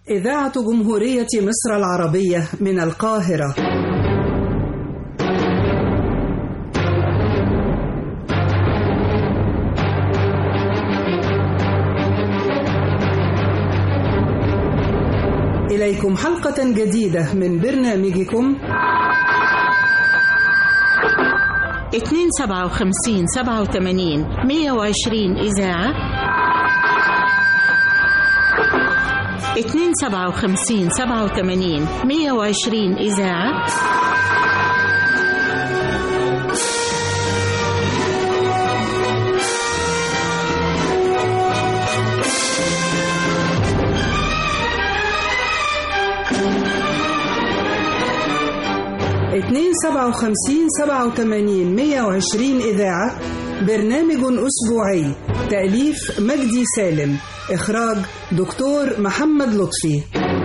إذاعة جمهورية مصر العربية من القاهرة إليكم حلقة جديدة من برنامجكم اتنين سبعة وخمسين سبعة وثمانين مية وعشرين إذاعة اتنين سبعة وخمسين سبعة وثمانين مية وعشرين إذاعة اتنين سبعة وخمسين سبعة وثمانين مية وعشرين إذاعة برنامج أسبوعي تأليف مجدي سالم إخراج دكتور محمد لطفي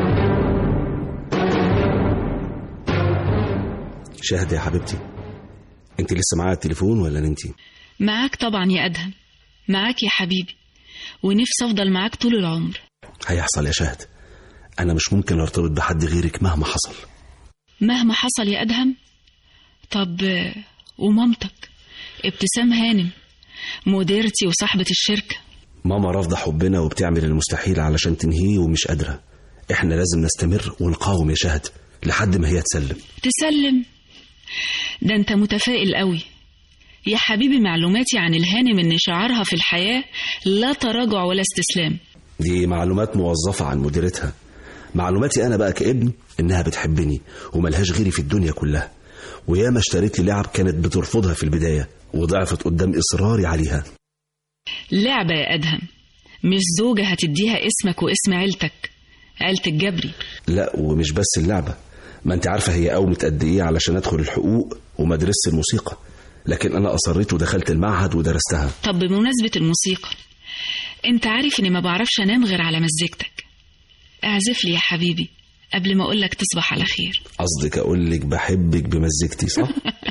شاهد يا حبيبتي انت لسه معايا التليفون ولا نمتي معاك طبعا يا أدهم معاك يا حبيبي ونفسي أفضل معاك طول العمر هيحصل يا شاهد انا مش ممكن ارتبط بحد غيرك مهما حصل مهما حصل يا أدهم طب آه، ومامتك ابتسام هانم مديرتي وصاحبة الشركة ماما رافضه حبنا وبتعمل المستحيل علشان تنهيه ومش قادره احنا لازم نستمر ونقاوم يا شاهد لحد ما هي تسلم تسلم ده انت متفائل قوي يا حبيبي معلوماتي عن الهانم ان شعارها في الحياة لا تراجع ولا استسلام دي معلومات موظفه عن مديرتها معلوماتي انا بقى كابن انها بتحبني وملهاش غيري في الدنيا كلها وياما اشتريت لي لعب كانت بترفضها في البدايه وضعفت قدام اصراري عليها لعبة يا أدهم مش زوجة هتديها اسمك واسم عيلتك عيلة الجبري لا ومش بس اللعبة ما انت عارفة هي قومت قد ايه علشان ادخل الحقوق ومدرسة الموسيقى لكن انا اصريت ودخلت المعهد ودرستها طب بمناسبة الموسيقى انت عارف اني ما بعرفش انام غير على مزيكتك اعزف لي يا حبيبي قبل ما اقولك تصبح على خير قصدك اقول لك بحبك بمزيكتي صح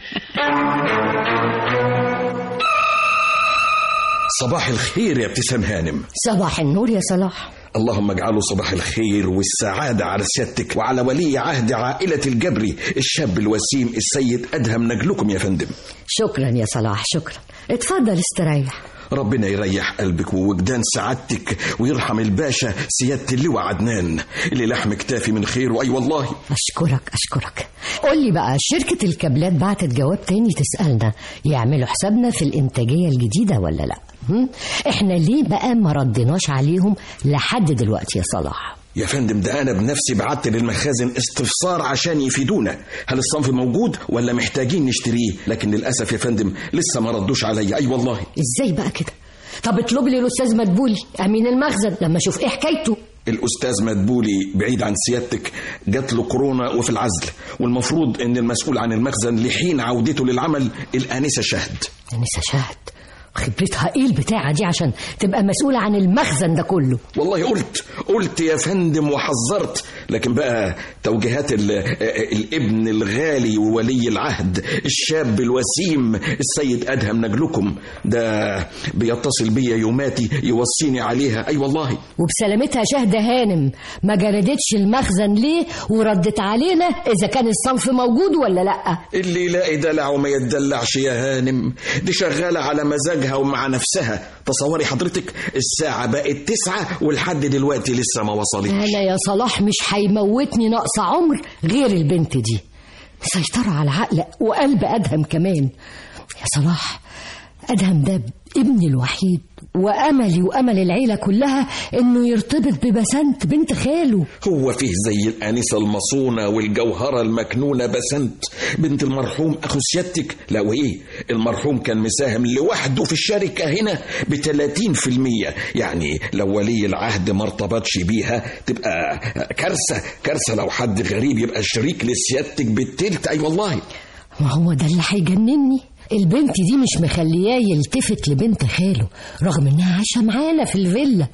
صباح الخير يا ابتسام هانم صباح النور يا صلاح اللهم اجعله صباح الخير والسعادة على سيادتك وعلى ولي عهد عائلة الجبري الشاب الوسيم السيد أدهم نجلكم يا فندم شكرا يا صلاح شكرا اتفضل استريح ربنا يريح قلبك ووجدان سعادتك ويرحم الباشا سيادة اللواء عدنان اللي لحم كتافي من خير وأي والله أشكرك أشكرك قول لي بقى شركة الكابلات بعتت جواب تاني تسألنا يعملوا حسابنا في الإنتاجية الجديدة ولا لأ هم؟ إحنا ليه بقى ما ردناش عليهم لحد دلوقتي يا صلاح يا فندم ده أنا بنفسي بعت للمخازن استفسار عشان يفيدونا هل الصنف موجود ولا محتاجين نشتريه لكن للأسف يا فندم لسه ما ردوش عليا أي والله إزاي بقى كده طب اطلب لي الأستاذ مدبولي أمين المخزن لما أشوف إيه حكايته الأستاذ مدبولي بعيد عن سيادتك جات له كورونا وفي العزل والمفروض إن المسؤول عن المخزن لحين عودته للعمل الآنسة شهد أنسة شاهد خبرتها ايه البتاعة دي عشان تبقى مسؤولة عن المخزن ده كله والله قلت قلت يا فندم وحذرت لكن بقى توجيهات ال- الابن الغالي وولي العهد الشاب الوسيم السيد أدهم نجلكم ده بيتصل بيا يوماتي يوصيني عليها أي والله وبسلامتها شهد هانم ما جردتش المخزن ليه وردت علينا إذا كان الصنف موجود ولا لأ اللي يلاقي دلع وما يتدلعش يا هانم دي شغالة على مزاجها ومع نفسها تصوري حضرتك الساعة بقت تسعة ولحد دلوقتي لسه ما وصلتش أنا يا صلاح مش هيموتني نقص عمر غير البنت دي مسيطرة على عقل وقلب أدهم كمان يا صلاح أدهم ده ابني الوحيد وأملي وأمل العيلة كلها إنه يرتبط ببسنت بنت خاله هو فيه زي الآنسة المصونة والجوهرة المكنونة بسنت بنت المرحوم أخو سيادتك لا وإيه المرحوم كان مساهم لوحده في الشركة هنا بتلاتين في المية يعني لو ولي العهد ما ارتبطش بيها تبقى كارثة كارثة لو حد غريب يبقى شريك لسيادتك بالتلت أي والله ما هو ده اللي هيجنني البنت دي مش مخلياه يلتفت لبنت خاله رغم انها عايشه معانا في الفيلا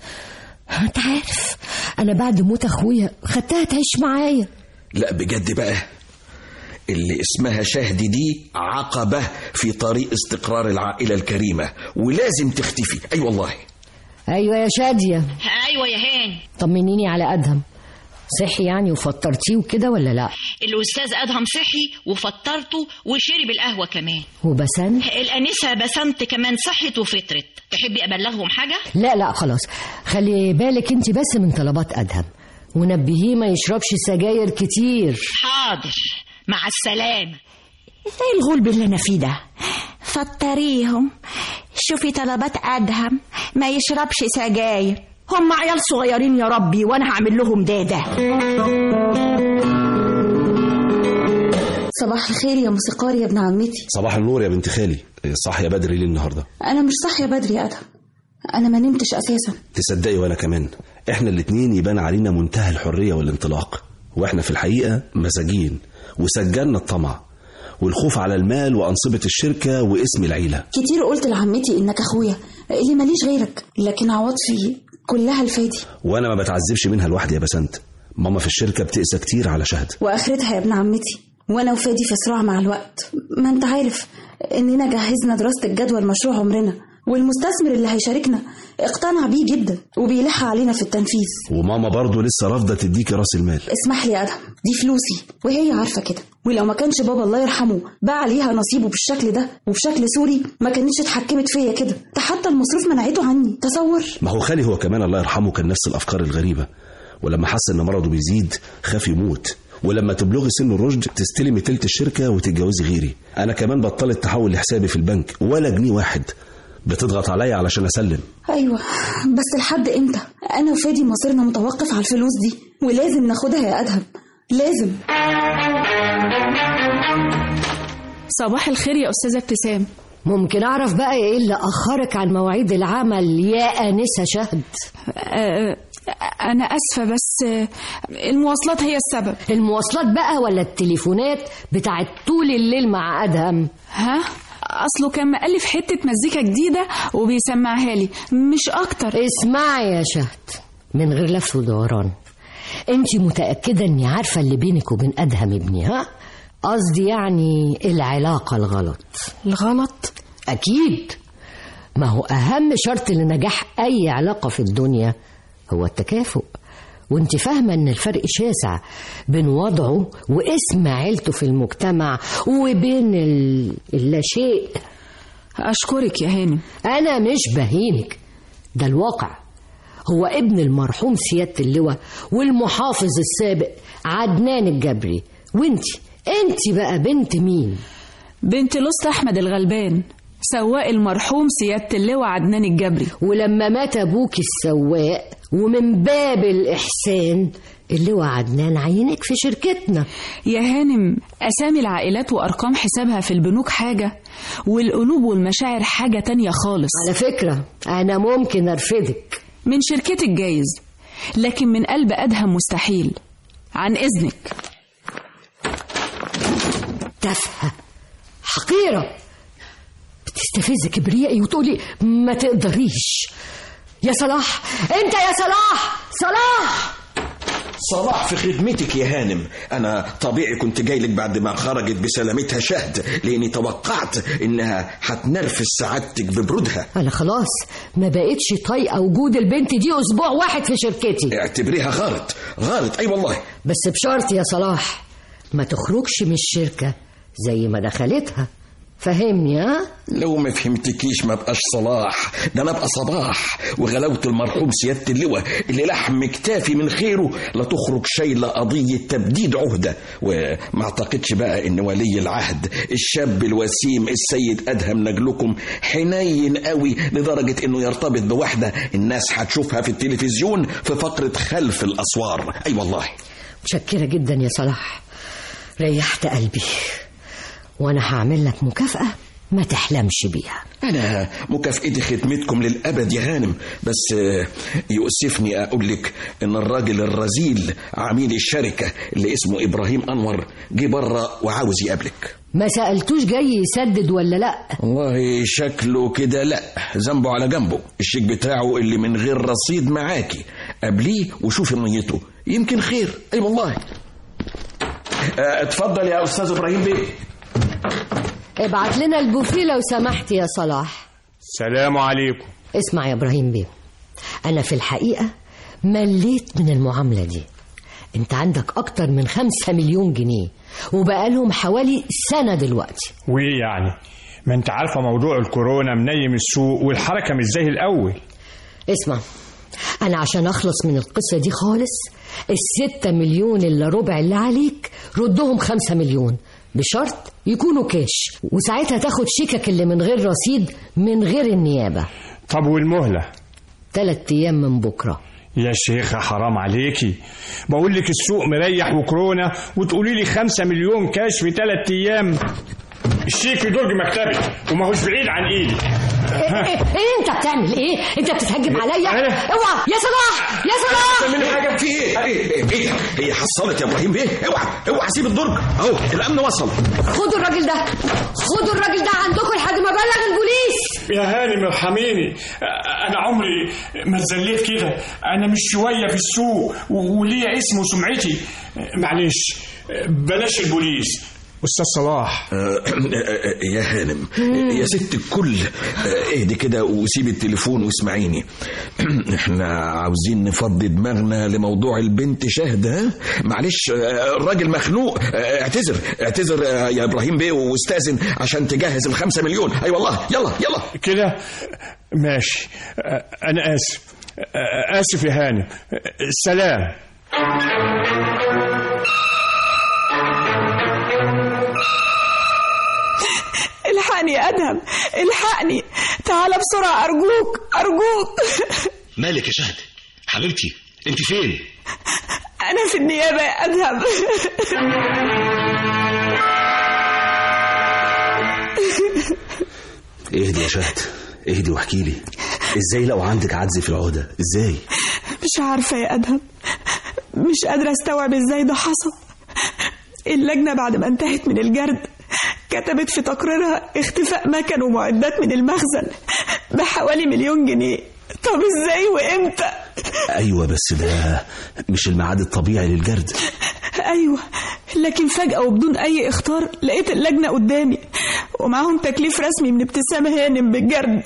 انت عارف انا بعد موت اخويا خدتها تعيش معايا لا بجد بقى اللي اسمها شهد دي عقبة في طريق استقرار العائلة الكريمة ولازم تختفي أي والله ايوه يا شاديه ايوه يا هاني طمنيني على ادهم صحي يعني وفطرتيه وكده ولا لا الأستاذ أدهم صحي وفطرته وشرب القهوة كمان وبسنت الأنسة بسنت كمان صحت وفطرت تحبي أبلغهم حاجة؟ لا لا خلاص خلي بالك انت بس من طلبات ادهم ونبهيه ما يشربش سجاير كتير حاضر مع السلامة ايه الغلب اللي انا فيه ده فطريهم شوفي طلبات ادهم ما يشربش سجاير هم عيال صغيرين يا ربي وانا هعمل لهم داده صباح الخير يا موسيقار يا ابن عمتي صباح النور يا بنت خالي صح يا بدري ليه النهارده انا مش صاحيه بدري يا ادهم انا ما نمتش اساسا تصدقي وانا كمان احنا الاتنين يبان علينا منتهى الحريه والانطلاق واحنا في الحقيقه مساجين وسجلنا الطمع والخوف على المال وانصبه الشركه واسم العيله كتير قلت لعمتي انك اخويا اللي ماليش غيرك لكن عواطفي كلها الفادي وانا ما بتعذبش منها لوحدي يا بسنت ماما في الشركه بتقسى كتير على شهد واخرتها يا ابن عمتي وانا وفادي في صراع مع الوقت ما انت عارف اننا جهزنا دراسه الجدوى لمشروع عمرنا والمستثمر اللي هيشاركنا اقتنع بيه جدا وبيلح علينا في التنفيذ وماما برضه لسه رافضه تديكي راس المال اسمح لي يا ادهم دي فلوسي وهي عارفه كده ولو ما كانش بابا الله يرحمه باع ليها نصيبه بالشكل ده وبشكل سوري ما كانتش اتحكمت فيا كده ده حتى المصروف منعته عني تصور ما هو خالي هو كمان الله يرحمه كان نفس الافكار الغريبه ولما حس ان مرضه بيزيد خاف يموت ولما تبلغي سن الرشد تستلمي تلت الشركه وتتجوزي غيري انا كمان بطلت تحول لحسابي في البنك ولا جنيه واحد بتضغط عليا علشان اسلم ايوه بس لحد امتى انا وفادي مصيرنا متوقف على الفلوس دي ولازم ناخدها يا ادهم لازم صباح الخير يا أستاذة ابتسام ممكن اعرف بقى ايه اللي اخرك عن مواعيد العمل يا انسه شهد آه، أنا أسفة بس آه، المواصلات هي السبب المواصلات بقى ولا التليفونات بتاعت طول الليل مع ادهم ها أصله كان مألف حتة مزيكا جديدة وبيسمعها لي مش أكتر اسمعي يا شهد من غير لف ودوران انت متاكده اني عارفه اللي بينك وبين ادهم ابني ها قصدي يعني العلاقه الغلط الغلط اكيد ما هو اهم شرط لنجاح اي علاقه في الدنيا هو التكافؤ وانت فاهمه ان الفرق شاسع بين وضعه واسم عيلته في المجتمع وبين ال... اللاشيء أشكرك يا هانم انا مش بهينك ده الواقع هو ابن المرحوم سيادة اللواء والمحافظ السابق عدنان الجبري وانتي انتي بقى بنت مين بنت لوست أحمد الغلبان سواق المرحوم سيادة اللواء عدنان الجبري ولما مات ابوك السواق ومن باب الاحسان اللواء عدنان عينك في شركتنا يا هانم أسامي العائلات وأرقام حسابها في البنوك حاجة والقلوب والمشاعر حاجة تانية خالص على فكرة انا ممكن ارفدك من شركتك جايز لكن من قلب أدهم مستحيل عن إذنك تافهة حقيرة بتستفز كبريائي وتقولي ما تقدريش يا صلاح انت يا صلاح صلاح صلاح في خدمتك يا هانم انا طبيعي كنت جاي لك بعد ما خرجت بسلامتها شهد لاني توقعت انها هتنرفز سعادتك ببرودها انا خلاص ما بقتش طايقه وجود البنت دي اسبوع واحد في شركتي اعتبريها غلط غلط اي والله بس بشرط يا صلاح ما تخرجش من الشركه زي ما دخلتها فهمني ها لو ما فهمتكيش ما بقاش صلاح ده انا ابقى صباح وغلاوة المرحوم سيادة اللواء اللي لحم كتافي من خيره لا تخرج شايلة قضية تبديد عهدة وما اعتقدش بقى ان ولي العهد الشاب الوسيم السيد ادهم نجلكم حنين قوي لدرجة انه يرتبط بواحدة الناس هتشوفها في التلفزيون في فقرة خلف الاسوار اي والله متشكره جدا يا صلاح ريحت قلبي وانا هعمل لك مكافاه ما تحلمش بيها أنا مكافئتي خدمتكم للأبد يا هانم بس آه، يؤسفني أقول لك إن الراجل الرزيل عميل الشركة اللي اسمه إبراهيم أنور جه بره وعاوز يقابلك ما سالتوش جاي يسدد ولا لا والله شكله كده لا ذنبه على جنبه الشيك بتاعه اللي من غير رصيد معاكي قابليه وشوفي نيته يمكن خير اي والله آه، اتفضل يا استاذ ابراهيم بيه ابعت لنا البوفيه لو سمحت يا صلاح السلام عليكم اسمع يا ابراهيم بيه انا في الحقيقه مليت من المعامله دي انت عندك اكتر من خمسة مليون جنيه وبقالهم حوالي سنة دلوقتي وايه يعني ما انت عارفه موضوع الكورونا منيم السوق والحركه مش زي الاول اسمع انا عشان اخلص من القصة دي خالص الستة مليون الا ربع اللي عليك ردهم خمسة مليون بشرط يكونوا كاش وساعتها تاخد شيكك اللي من غير رصيد من غير النيابة طب والمهله تلات ايام من بكره يا شيخة حرام عليكي بقول لك السوق مريح وكورونا وتقولي لي خمسة مليون كاش في ثلاث أيام الشيك في درج مكتبي وما هوش بعيد عن إيدي إيه, إيه, ايه انت بتعمل ايه انت بتتهجم عليا اوعى يا صلاح يا صلاح تعمل حاجه في ايه؟ ايه ايه ايه هي حصلت يا ابراهيم ايه؟ اوعى اوعى سيب الدرج اهو الامن وصل خدوا الراجل ده خدوا الراجل ده عندكم لحد ما بلغ البوليس يا هانم ارحميني أنا عمري ما اتذليت كده أنا مش شوية في السوق و- وليا اسم وسمعتي معلش بلاش البوليس أستاذ صلاح آه، يا هانم يا ست الكل آه، اهدي كده وسيب التليفون واسمعيني احنا عاوزين نفضي دماغنا لموضوع البنت شهد ها معلش آه، الراجل مخنوق آه، اعتذر اعتذر آه، يا ابراهيم بيه واستاذن عشان تجهز الخمسة مليون اي والله يلا يلا كده ماشي أنا آسف آسف يا هانم سلام الحقني يا ادهم الحقني تعال بسرعه ارجوك ارجوك مالك يا شهد حبيبتي انت فين انا في النيابه يا ادهم اهدي يا شهد اهدي واحكي لي ازاي لو عندك عجز في العهده ازاي مش عارفه يا ادهم مش قادره استوعب ازاي ده حصل اللجنه بعد ما انتهت من الجرد كتبت في تقريرها اختفاء مكن ومعدات من المخزن بحوالي مليون جنيه طب ازاي وامتى ايوه بس ده مش الميعاد الطبيعي للجرد ايوه لكن فجأة وبدون اي اختار لقيت اللجنة قدامي ومعاهم تكليف رسمي من ابتسام هانم بالجرد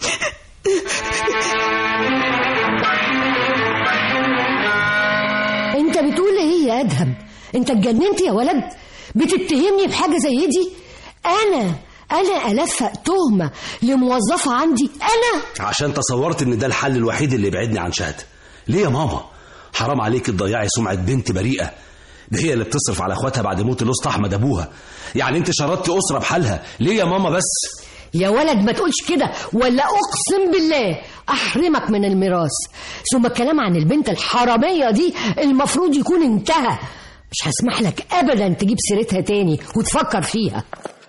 انت بتقول ايه يا ادهم انت اتجننت يا ولد بتتهمني بحاجه زي دي انا انا الفق تهمه لموظفه عندي انا عشان تصورت ان ده الحل الوحيد اللي يبعدني عن شهد ليه يا ماما حرام عليك تضيعي سمعه بنت بريئه دي هي اللي بتصرف على اخواتها بعد موت الاسطى احمد ابوها يعني انت شردتي اسره بحالها ليه يا ماما بس يا ولد ما تقولش كده ولا اقسم بالله احرمك من الميراث ثم الكلام عن البنت الحراميه دي المفروض يكون انتهى مش هسمح لك ابدا تجيب سيرتها تاني وتفكر فيها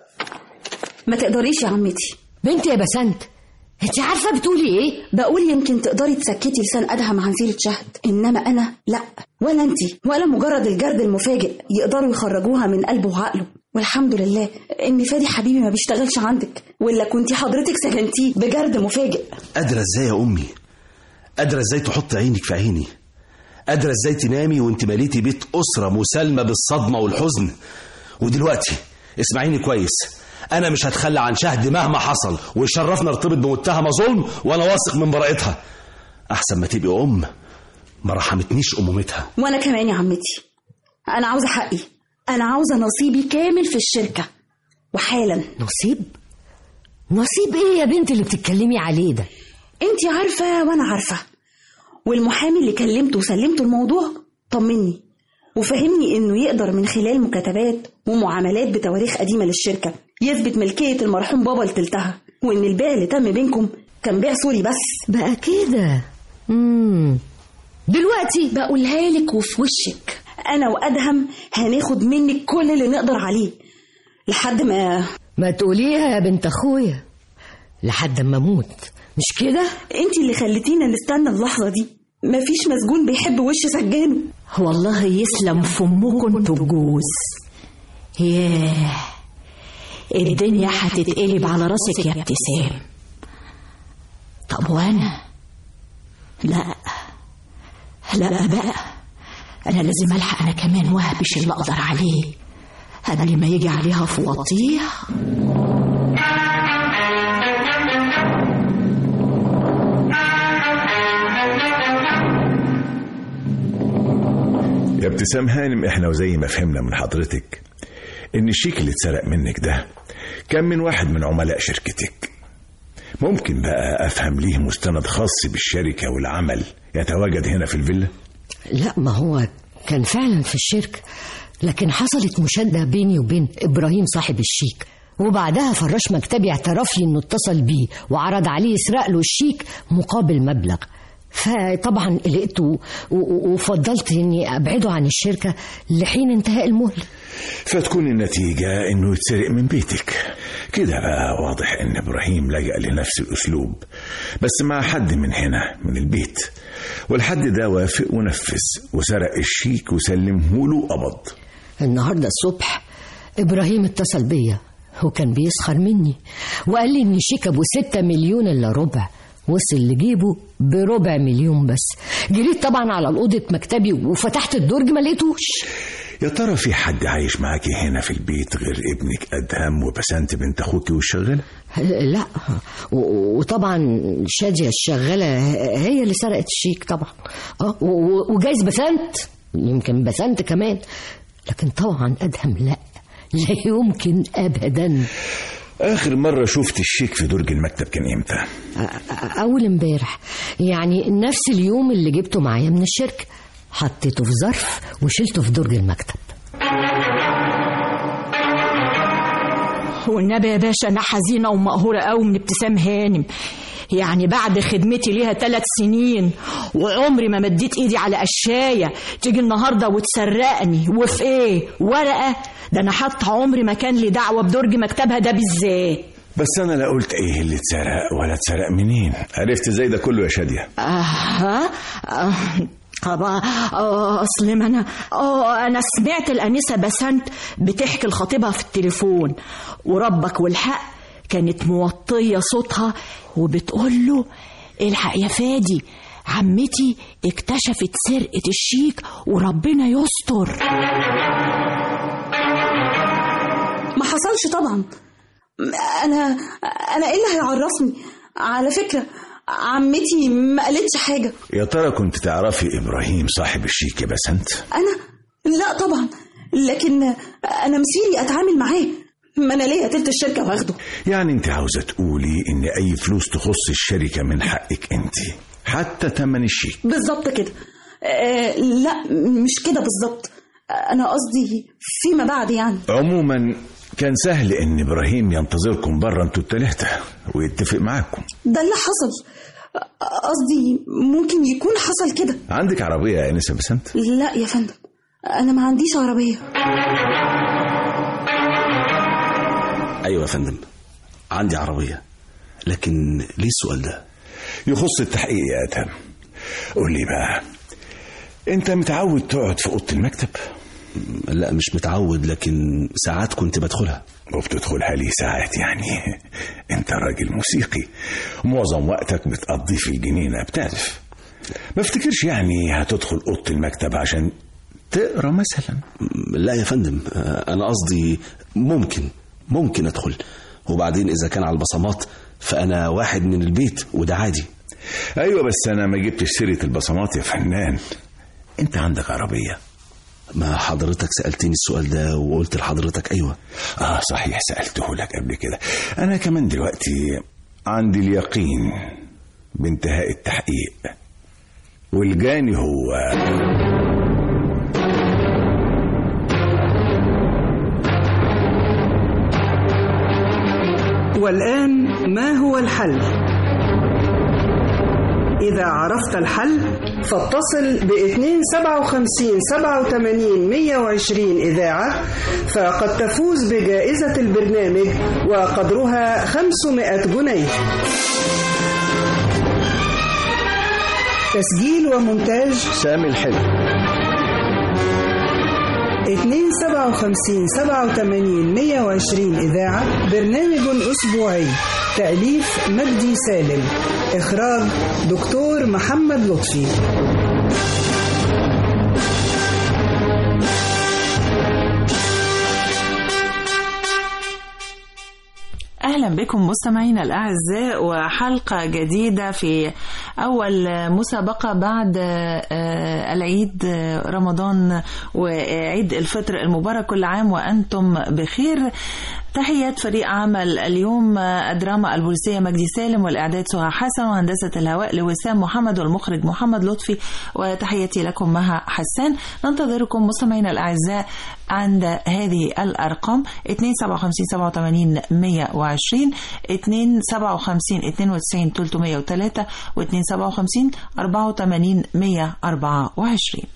ما تقدريش يا عمتي بنتي يا بسنت انت عارفه بتقولي ايه بقول يمكن تقدري تسكتي لسان ادهم عن سيره شهد انما انا لا ولا انتي ولا مجرد الجرد المفاجئ يقدروا يخرجوها من قلبه وعقله والحمد لله ان فادي حبيبي ما بيشتغلش عندك ولا كنتي حضرتك سجنتيه بجرد مفاجئ قادره ازاي يا امي قادره ازاي تحط عينك في عيني قادره ازاي تنامي وانت مليتي بيت اسره مسالمه بالصدمه والحزن ودلوقتي اسمعيني كويس انا مش هتخلى عن شهد مهما حصل ويشرفنا ارتبط بمتهمه ظلم وانا واثق من براءتها احسن ما تبقي ام ما رحمتنيش امومتها وانا كمان يا عمتي انا عاوزه حقي انا عاوزه نصيبي كامل في الشركه وحالا نصيب نصيب ايه يا بنت اللي بتتكلمي عليه ده انتي عارفه وانا عارفه والمحامي اللي كلمته وسلمته الموضوع طمني وفهمني انه يقدر من خلال مكاتبات ومعاملات بتواريخ قديمه للشركه يثبت ملكيه المرحوم بابا لتلتها وان البيع اللي تم بينكم كان بيع سوري بس بقى كده امم دلوقتي بقولها لك وفي وشك انا وادهم هناخد منك كل اللي نقدر عليه لحد ما ما تقوليها يا بنت اخويا لحد ما اموت مش كده انت اللي خليتينا نستنى اللحظه دي مفيش مسجون بيحب وش سجانه والله يسلم فمكم انتوا الجوز ياه الدنيا هتتقلب على راسك يا ابتسام طب وانا لا لا بقى انا لازم الحق انا كمان واهبش اللي اقدر عليه قبل ما يجي عليها في وطيع يا ابتسام هانم احنا وزي ما فهمنا من حضرتك ان الشيك اللي اتسرق منك ده كان من واحد من عملاء شركتك ممكن بقى افهم ليه مستند خاص بالشركة والعمل يتواجد هنا في الفيلا لا ما هو كان فعلا في الشركة لكن حصلت مشادة بيني وبين إبراهيم صاحب الشيك وبعدها فراش مكتبي اعترف لي انه اتصل بيه وعرض عليه يسرق له الشيك مقابل مبلغ فطبعا قلقت و- و- وفضلت اني ابعده عن الشركه لحين انتهاء المهله فتكون النتيجة انه يتسرق من بيتك كده بقى واضح ان ابراهيم لجأ لنفس الاسلوب بس مع حد من هنا من البيت والحد ده وافق ونفذ وسرق الشيك وسلمه له قبض النهارده الصبح ابراهيم اتصل بيا وكان بيسخر مني وقال لي ان شيك ابو ستة مليون الا ربع وصل لجيبه بربع مليون بس جريت طبعا على الأوضة مكتبي وفتحت الدرج ما لقيتوش يا ترى في حد عايش معاكي هنا في البيت غير ابنك ادهم وبسنت بنت اخوكي والشغاله لا و- وطبعا شادية الشغالة هي اللي سرقت الشيك طبعا اه و- و- وجايز بسنت يمكن بسنت كمان لكن طبعا أدهم لا لا يمكن أبدا اخر مره شفت الشيك في درج المكتب كان امتى أ- أول امبارح يعني نفس اليوم اللي جبته معايا من الشركة حطيته في ظرف وشلته في درج المكتب والنبي يا باشا انا حزينه ومقهوره قوي من ابتسام هانم يعني بعد خدمتي ليها ثلاث سنين وعمري ما مديت ايدي على قشايه تيجي النهارده وتسرقني وفي ايه ورقه ده انا حتى عمري ما كان لي دعوه بدرج مكتبها ده بالذات بس انا لا قلت ايه اللي اتسرق ولا اتسرق منين عرفت ازاي ده كله يا شاديه اها آه، طبعا آه، اصل ما انا اه انا سمعت الانسه بسنت بتحكي لخطيبها في التليفون وربك والحق كانت موطيه صوتها وبتقول له الحق يا فادي عمتي اكتشفت سرقه الشيك وربنا يستر ما حصلش طبعا انا انا ايه اللي هيعرفني على فكره عمتي ما قالتش حاجه يا ترى كنت تعرفي ابراهيم صاحب الشيك يا بسنت انا لا طبعا لكن انا مسيري اتعامل معاه ما انا ليا تلت الشركه واخده يعني انت عاوزه تقولي ان اي فلوس تخص الشركه من حقك انت حتى تمن الشيك بالظبط كده آه لا مش كده بالظبط انا قصدي فيما بعد يعني عموما كان سهل ان ابراهيم ينتظركم بره انتوا التلاته ويتفق معاكم ده اللي حصل قصدي ممكن يكون حصل كده عندك عربيه يا انسه بسنت لا يا فندم انا ما عنديش عربيه ايوه يا فندم عندي عربيه لكن ليه السؤال ده يخص التحقيق يا ادهم قول لي بقى انت متعود تقعد في اوضه المكتب لا مش متعود لكن ساعات كنت بدخلها وبتدخلها ليه ساعات يعني انت راجل موسيقي معظم وقتك بتقضيه في الجنينه بتعرف ما افتكرش يعني هتدخل اوضه المكتب عشان تقرا مثلا لا يا فندم انا قصدي ممكن ممكن ادخل وبعدين اذا كان على البصمات فانا واحد من البيت وده عادي ايوه بس انا ما جبتش سيره البصمات يا فنان انت عندك عربيه ما حضرتك سألتني السؤال ده وقلت لحضرتك أيوة آه صحيح سألته لك قبل كده أنا كمان دلوقتي عندي اليقين بانتهاء التحقيق والجاني هو والآن ما هو الحل؟ إذا عرفت الحل فاتصل ب 257 87 120 إذاعة فقد تفوز بجائزة البرنامج وقدرها 500 جنيه تسجيل ومونتاج سامي الحلو 257 87 120 إذاعة برنامج أسبوعي تأليف مجدي سالم إخراج دكتور محمد لطفي أهلا بكم مستمعينا الأعزاء وحلقة جديدة في أول مسابقة بعد آه، العيد آه، رمضان وعيد الفطر المبارك كل عام وأنتم بخير تحيات فريق عمل اليوم آه، الدراما البوليسية مجدي سالم والإعداد سهى حسن وهندسة الهواء لوسام محمد والمخرج محمد لطفي وتحياتي لكم مها حسان ننتظركم مستمعينا الأعزاء عند هذه الأرقام 257 87 120 257 92 303 و 257 84 124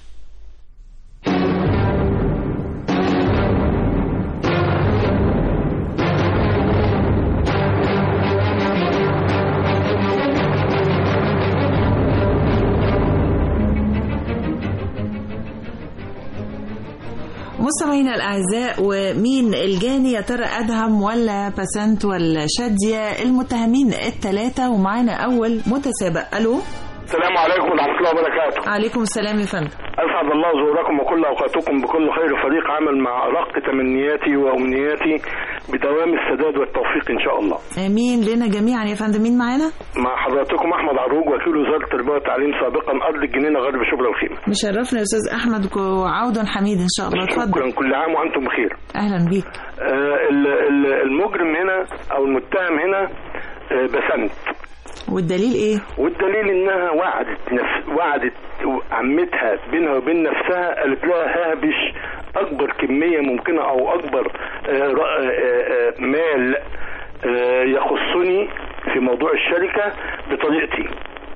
مستمعينا الأعزاء ومين الجاني يا ترى أدهم ولا بسنت ولا شادية المتهمين الثلاثة ومعانا أول متسابق ألو السلام عليكم ورحمة الله وبركاته عليكم السلام يا فندم أسعد الله ظهوركم وكل أوقاتكم بكل خير فريق عمل مع أرق تمنياتي وأمنياتي بدوام السداد والتوفيق إن شاء الله مين لنا جميعا يا فندم مين معانا مع حضراتكم أحمد عروج وكيل وزارة التربية والتعليم سابقا أرض الجنينة غرب شبرا الخيمة مشرفنا يا أستاذ أحمد وعودا حميد إن شاء الله اتفضل شكرا كل عام وأنتم بخير أهلا بيك آه ال- ال- المجرم هنا أو المتهم هنا آه بسنت والدليل إيه؟ والدليل انها وعدت نفس وعدت عمتها بينها وبين نفسها قالت لها ههبش اكبر كميه ممكنه او اكبر آه، ر- آه، آه، مال آه، يخصني في موضوع الشركه بطريقتي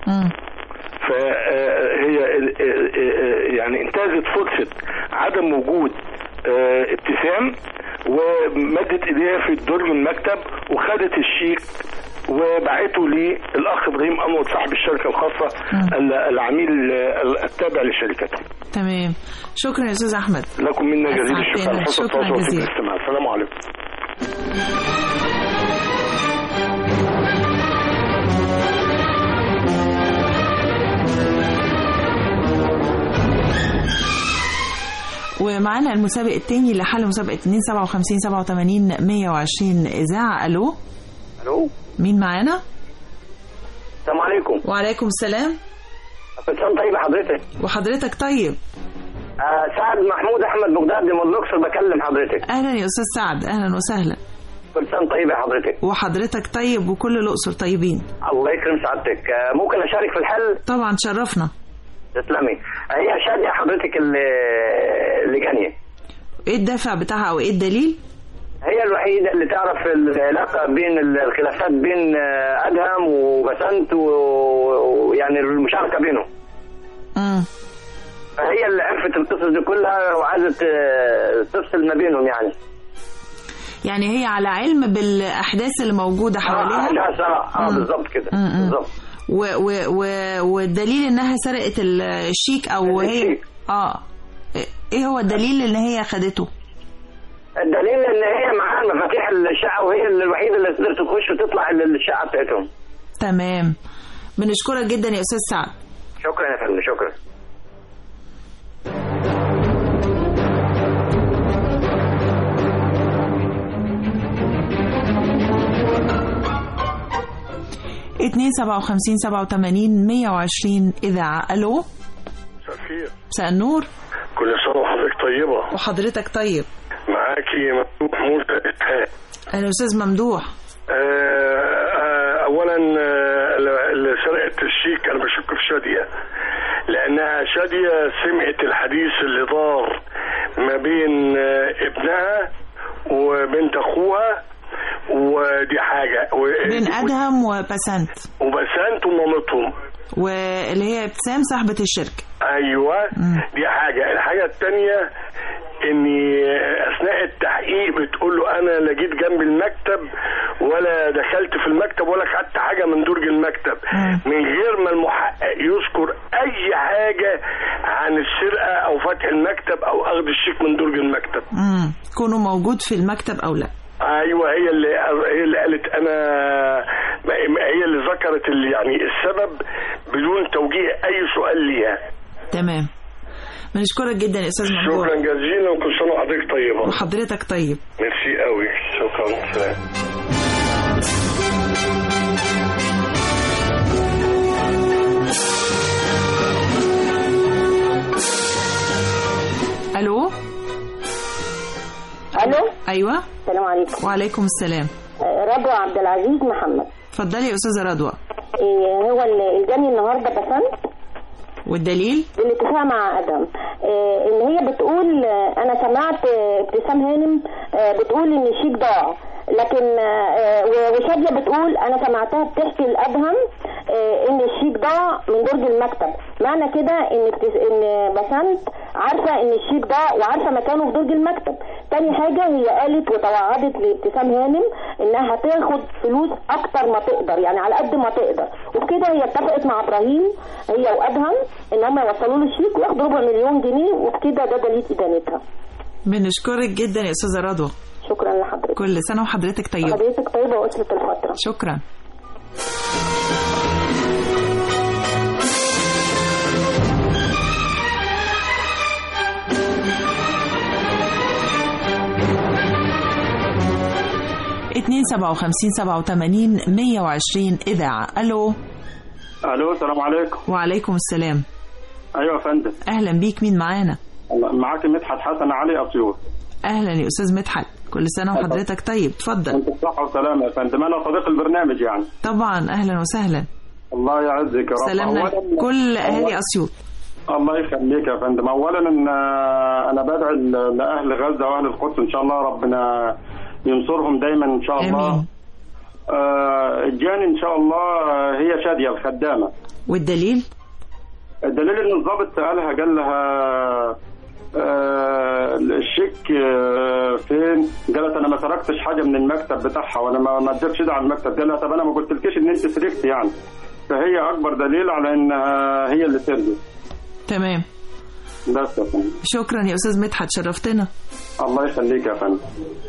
فهي يعني انتهزت فرصه عدم وجود آه، ابتسام ومدت ايديها في درج المكتب وخدت الشيك وبعته للاخ ابراهيم انور صاحب الشركه الخاصه ال- العميل آه، التابع لشركته تمام شكرا يا أستاذ أحمد لكم منا جزيل الشكر أسعدتنا. على حسن شكرا التواصل وحسن جزيلا. الاستماع السلام عليكم ومعانا المسابق التاني اللي حل مسابقة 2 57 87 120 إذاعة ألو الو مين معانا؟ السلام عليكم وعليكم السلام كل سنه طيب حضرتك وحضرتك طيب آه سعد محمود احمد بغداد من الاقصر بكلم حضرتك أهلا يا أستاذ سعد أهلا وسهلا كل سنه طيب يا حضرتك وحضرتك طيب وكل الأقصر طيبين الله يكرم سعادتك آه ممكن اشارك في الحل طبعا شرفنا تسلمي آه هي شاديه حضرتك اللي اللي جانيه إيه الدافع بتاعها أو إيه الدليل؟ هي الوحيده اللي تعرف العلاقه بين الخلافات بين آه، ادهم وبسنت و- ويعني المشاركه بينهم مم. فهي اللي عرفت القصص دي كلها وعايزه آه، تفصل ما بينهم يعني يعني هي على علم بالأحداث اللي موجودة حواليها اه اه, آه مم. بالظبط كده مم. بالظبط و و و والدليل انها سرقت الشيك او هي اه ايه هو الدليل ان هي خدته الدليل ان هي معاها مفاتيح الشقه وهي اللي الوحيده اللي تقدر تخش وتطلع الشقه بتاعتهم تمام بنشكرك جدا يا استاذ سعد شكرا يا فندم شكرا 257 87 120 إذاعة ألو مساء الخير مساء النور كل سنه وحضرتك طيبه وحضرتك طيب معاكي ممدوح موسى اتهام أنا أستاذ ممدوح آه، آه، اولا آه، اللي سرقت الشيك انا بشك في شاديه لانها شاديه سمعت الحديث اللي دار ما بين آه، ابنها وبنت اخوها ودي حاجه و- بين أدهم وبسنت وبسنت ومامتهم واللي هي ابتسام صاحبة الشركة ايوه دي حاجه الحاجه الثانيه اني اثناء التحقيق بتقول له انا لا جيت جنب المكتب ولا دخلت في المكتب ولا خدت حاجه من درج المكتب من غير ما المحقق يذكر اي حاجه عن السرقه او فتح المكتب او اخذ الشيك من درج المكتب امم كونه موجود في المكتب أو لا ايوه هي اللي هي اللي قالت انا هي اللي ذكرت اللي يعني السبب بدون توجيه اي سؤال ليها تمام بنشكرك جدا يا أستاذ ممدوح شكرا جزيلا وكل سنه وحضرتك طيبه وحضرتك طيب ميرسي قوي شكرا سلام الو ايوه السلام عليكم وعليكم السلام رضوى عبد العزيز محمد اتفضلي يا استاذه رضوى إيه هو اللي الجاني النهارده بسنت والدليل بالاتفاق مع ادم إيه ان هي بتقول آه، انا سمعت آه، ابتسام هانم آه، بتقول ان الشيك ضاع لكن آه، و- وشاديه بتقول انا سمعتها بتحكي لادهم آه، ان الشيك ضاع من درج المكتب معنى كده ان ابتس- ان بسنت عارفه ان الشيك ضاع وعارفه مكانه في درج المكتب تاني حاجه هي قالت وتوعدت لابتسام هانم انها هتاخد فلوس اكتر ما تقدر يعني على قد ما تقدر وبكده هي اتفقت مع ابراهيم هي وادهم ان هم يوصلوا له الشيك وياخدوا ربع مليون جنيه وبكده ده دليل ادانتها بنشكرك جدا يا استاذه رضوى شكرا لحضرتك كل سنه وحضرتك طيبه حضرتك طيبه واسره الفتره شكرا اتنين سبعة وخمسين سبعة وتمانين مية وعشرين إذاعة ألو الو السلام عليكم وعليكم السلام ايوه يا فندم أهلا بيك مين معانا معاك مدحت حسن علي اسيوط أهلا يا أستاذ مدحت كل سنة وحضرتك طيب اتفضل انت بصحه وسلامه يا فندم انا صديق البرنامج يعني طبعا أهلا وسهلا الله يعزك يا رب سلامنا أولاً- كل أهالي أولاً- أسيوط الله يخليك يا فندم اولا ان انا بدعي ل- لاهل غزه واهل القدس ان شاء الله ربنا ينصرهم دايما ان شاء الله آمين. آه الجاني ان شاء الله آه، هي شاديه الخدامه والدليل الدليل ان الضابط سالها قال لها آه الشيك آه فين؟ قالت انا ما سرقتش حاجه من المكتب بتاعها وانا ما ما اديتش ده على المكتب قال لها طب انا ما قلتلكيش ان انت سرقت يعني فهي اكبر دليل على انها هي اللي سرقت تمام بس يا فندم شكرا يا أستاذ مدحت شرفتنا الله يخليك يا فندم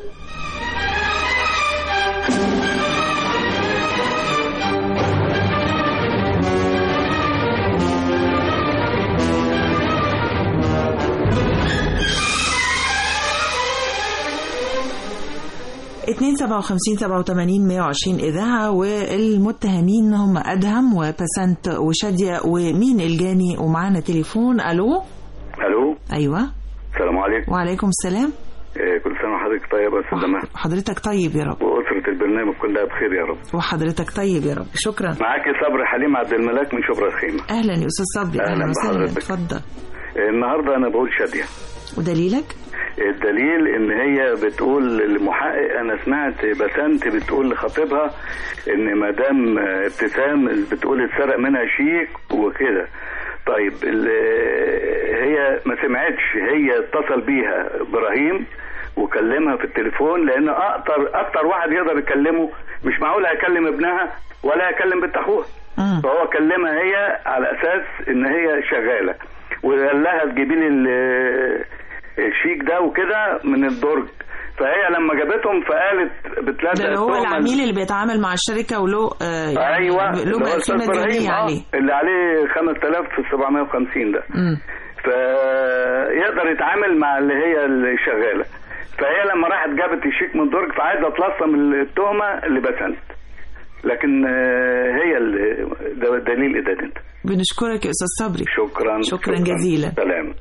اتنين سبعة وخمسين سبعة وتمانين مية وعشرين إذاعة والمتهمين هم أدهم وبسنت وشادية ومين الجاني ومعانا تليفون ألو الو أيوة السلام عليكم وعليكم السلام إيه كل سنه وحضرتك طيب يا استاذ جمال حضرتك طيب يا رب واسره البرنامج كلها بخير يا رب وحضرتك طيب يا رب شكرا معاكي صبري حليم عبد الملاك من شبرا الخيمه أهلا يا أستاذ صبري أهلا أهلا وسهلا بحضرتك. اتفضل إيه النهارده انا بقول شاديه ودليلك الدليل ان هي بتقول للمحقق انا سمعت بسنت بتقول لخطيبها ان مدام ابتسام بتقول اتسرق منها شيك وكده طيب ال- هي ما سمعتش هي اتصل بيها ابراهيم وكلمها في التليفون لان اكتر اكتر واحد يقدر يكلمه مش معقول هيكلم ابنها ولا هيكلم بنت اخوها فهو كلمها هي على اساس ان هي شغاله وقال لها تجيبي لي ال- الشيك ده وكده من الدرج فهي لما جابتهم فقالت بتلاقي ده اللي هو العميل اللي بيتعامل مع الشركة وله آه يعني ايوه له اللي هو بقى أستاذ قيمة إبراهيم، دينية آه، عليه اللي عليه 5750 ده مم. فيقدر يتعامل مع اللي هي اللي شغاله فهي لما راحت جابت الشيك من الدرج فعايزه تلصم التهمه لبسنت لكن آه، هي اللي ده دليل ادانتها بنشكرك يا أستاذ صبري شكرا شكرا جزيلا سلام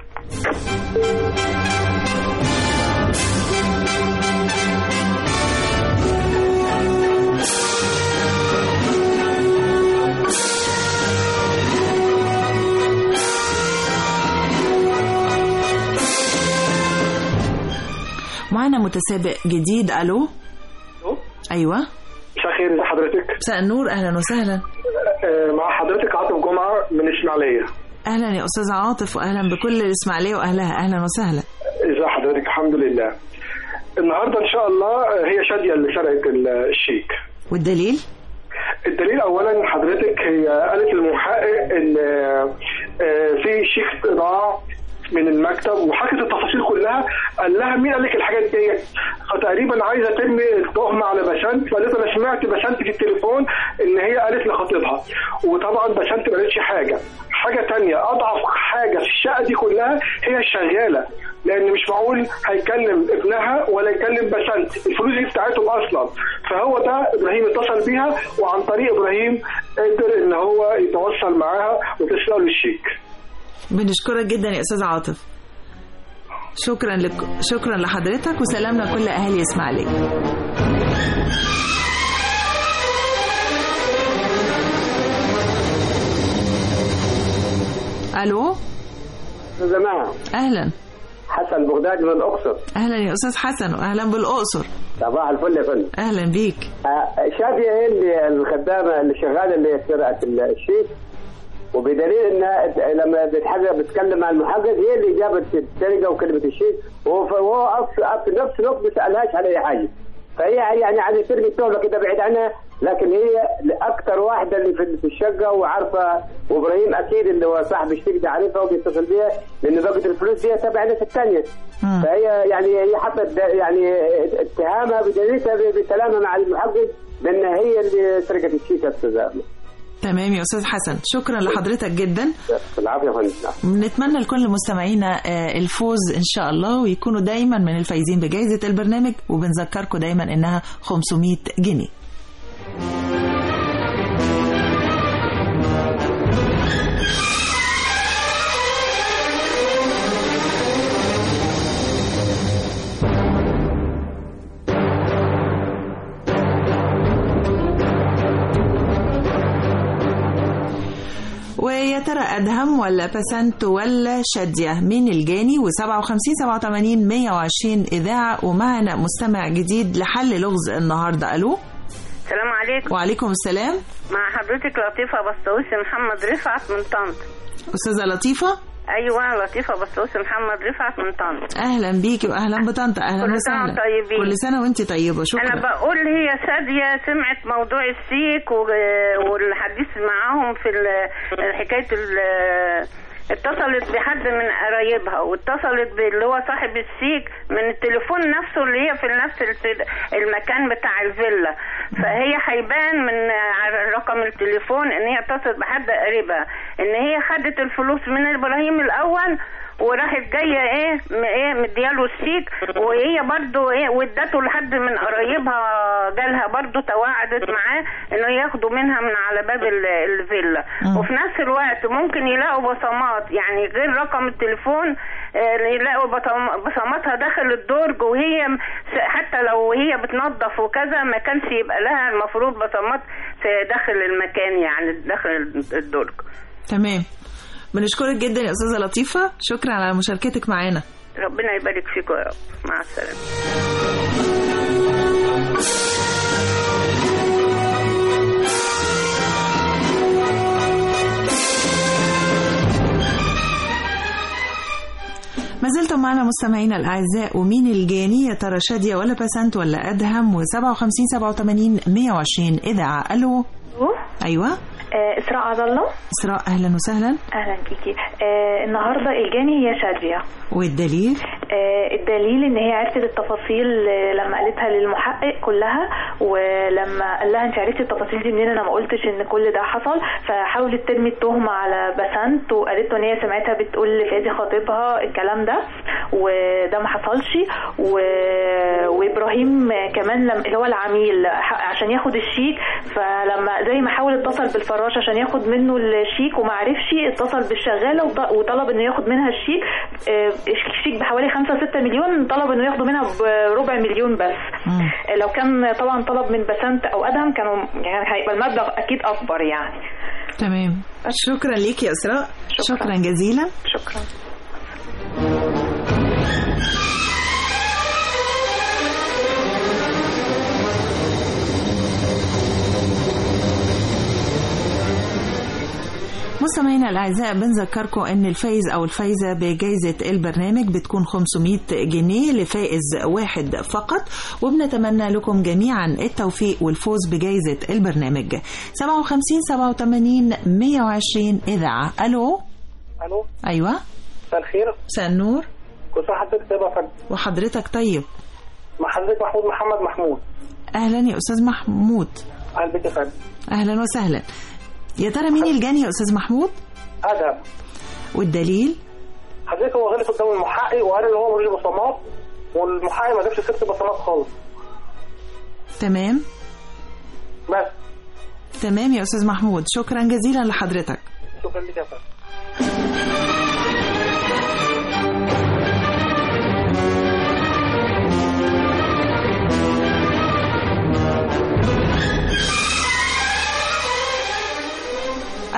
معانا متسابق جديد ألو أيوة مساء الخير ازي حضرتك مساء النور أهلا وسهلا آه، مع حضرتك عاطف جمعه من اسماعيليه أهلا يا أستاذ عاطف وأهلا بكل الإسماعيلية وأهلها أهلا وسهلا ازي حضرتك الحمد لله النهارده ان شاء الله آه، هي شاديه اللي سرقت ال- الشيك والدليل الدليل اولا حضرتك هي قالت للمحقق ان آه، آه، في شيك ضاع من المكتب وحكت التفاصيل كلها قال لها مين قال لك الحاجات ديت فتقريبا عايزه ترمي التهمه على بسنت فقالت انا سمعت بسنت في التليفون ان هي قالت لخطيبها وطبعا بسنت ما قالتش حاجه حاجه تانية اضعف حاجه في الشقه دي كلها هي الشغاله لان مش معقول هيكلم ابنها ولا يكلم بسنت الفلوس دي بتاعتهم اصلا فهو ده ابراهيم اتصل بيها وعن طريق ابراهيم قدر ان هو يتوصل معاها وتسرق له الشيك بنشكرك جدا يا أستاذ عاطف شكرا لك شكرا لحضرتك وسلامنا كل اهالي اسماعيليه الو جماعة اهلا حسن بغدادي من الأقصر اهلا يا استاذ حسن واهلا بالاقصر صباح الفل يا فندم اهلا بيك آه، شادية هي اللي الخدامة اللي شغالة اللي سرقت الشيك وبدليل انها لما بتحقق بتتكلم مع المحقق هي اللي جابت السرقه وكلمه الشيك وهو وهو أص- في نفس الوقت ما سالهاش على اي حاجه فهي يعني عايزه ترمي التهمه كده بعيد عنها لكن هي اكثر واحده اللي في في الشقه وعارفه وابراهيم اكيد اللي هو صاحب الشيك ده عارفها وبيتصل بيها لان بقت الفلوس دي تبع الناس الثانيه فهي يعني هي حطت يعني اتهامها بدليلها بكلامها مع المحقق بان هي اللي سرقت الشيك يا استاذ أحمد. تمام يا استاذ حسن شكرا لحضرتك جدا العافيه يا فندم نتمنى لكل مستمعينا آه، الفوز ان شاء الله ويكونوا دايما من الفايزين بجائزه البرنامج وبنذكركم دايما انها 500 جنيه ويا ترى ادهم ولا بسنت ولا شاديه مين الجاني و57 87 120 اذاعه ومعنا مستمع جديد لحل لغز النهارده الو السلام عليكم وعليكم السلام مع حضرتك لطيفة بسطوسي محمد رفعت من طنط استاذه لطيفه أيوة لطيفة بسطوسي محمد رفعت من طنط اهلا بيكي واهلا بطنطا اهلا كل سنة وسهلا وانتم طيبين. كل سنه وانت طيبه شكرا أنا بقول هي شادية سمعت موضوع السيك و- والحديث معاهم في ال- حكاية ال- اتصلت بحد من قرايبها واتصلت باللي هو صاحب السيك من التليفون نفسه اللي هي في نفس الت- المكان بتاع الفيلا فهي هيبان من على رقم التليفون ان هي اتصلت بحد قريبها ان هي خدت الفلوس من ابراهيم الاول وراحت جايه ايه م- ايه مدياله السيك وهي برضو ايه وادته لحد من قرايبها جالها برضو تواعدت معاه انه ياخدوا منها من على باب ال- الفيلا وفي نفس الوقت ممكن يلاقوا بصمات يعني غير رقم التليفون آه، يلاقوا بصم- بصماتها داخل الدرج وهي م- س- حتى لو هي بتنظف وكذا ما كانش يبقى لها المفروض بصمات في داخل المكان يعني داخل الدرج تمام بنشكرك جدا يا استاذه لطيفه شكرا على مشاركتك معانا ربنا يبارك فيكم يا رب مع السلامه ما زلتم معنا مستمعينا الاعزاء ومين الجاني يا ترى شاديه ولا بسنت ولا ادهم و57 87 120 اذاعه الو ايوه آه، إسراء عبد الله اسراء اهلا وسهلا أهلا بيكي آه، النهاردة الجاني هي شادية والدليل آه، الدليل ان هي عرفت التفاصيل آه، لما قالتها للمحقق كلها ولما قال لها انت عرفتي التفاصيل دي منين انا ما قلتش ان كل ده حصل فحاولت ترمي التهمه على بسنت وقالت له ان هي سمعتها بتقول لفادي خطيبها الكلام ده وده ما حصلش و... وابراهيم كمان لم... اللي هو العميل ح- عشان ياخد الشيك فلما زي ما حاول اتصل بالفراش عشان ياخد منه الشيك وما عرفش اتصل بالشغاله وط- وطلب انه ياخد منها الشيك آه، الشيك بحوالي 5 6 مليون طلب انه ياخدوا منها بربع مليون بس آه، لو كان طبعا طلب من بسنت او ادهم كانوا يعني هيبقى المبلغ اكيد اكبر يعني تمام شكرا ليك يا اسراء شكرا, شكرا جزيلا شكرا مستمعينا الاعزاء بنذكركم ان الفايز او الفايزه بجائزه البرنامج بتكون 500 جنيه لفائز واحد فقط وبنتمنى لكم جميعا التوفيق والفوز بجائزه البرنامج 57 87 120 اذاعه الو الو ايوه مساء الخير مساء النور كل سنه حضرتك طيبه يا فندم وحضرتك طيب مع حضرتك محمود محمد محمود اهلا يا استاذ محمود اهلا بك يا فندم اهلا وسهلا يا ترى مين الجاني يا استاذ محمود ادهم والدليل حضرتك هو غلط قدام المحقق وقال ان هو ملوش بصمات والمحقق ما جابش سيره بصمات خالص تمام بس تمام يا استاذ محمود شكرا جزيلا لحضرتك شكرا لك يا فندم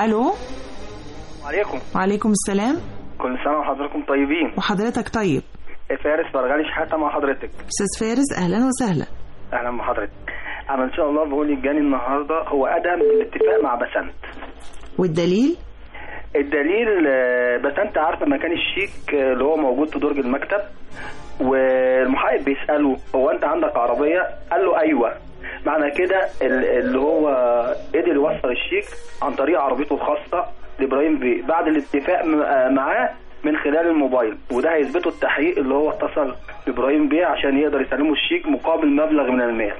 الو عليكم وعليكم السلام كل سنة وحضراتكم طيبين وحضرتك طيب فارس فرغالي شحاتة مع حضرتك استاذ فارس اهلا وسهلا أهلا بحضرتك أنا إن شاء الله بقول الجاني النهاردة هو أدهم بالاتفاق مع بسنت والدليل الدليل آه، بسنت عارفة مكان الشيك آه، اللي هو موجود في درج المكتب والمحقق بيسأله هو أنت عندك عربية قال له أيوة معنى كده ال- اللي هو قدر يوصل الشيك عن طريق عربيته الخاصة لإبراهيم بيه بعد الاتفاق م- آه، معاه من خلال الموبايل وده هيثبته التحقيق اللي هو اتصل بإبراهيم بيه عشان يقدر يسلمه الشيك مقابل مبلغ من المال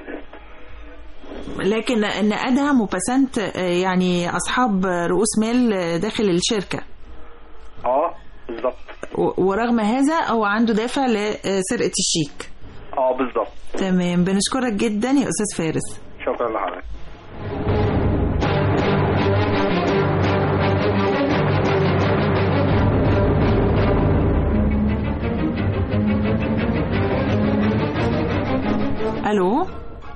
لكن ان ادهم وبسنت آه، يعني اصحاب رؤوس مال آه، داخل الشركه اه بالظبط و- ورغم هذا هو عنده دافع لسرقه الشيك اه بالظبط تمام بنشكرك جدا يا استاذ فارس شكرا لحضرتك الو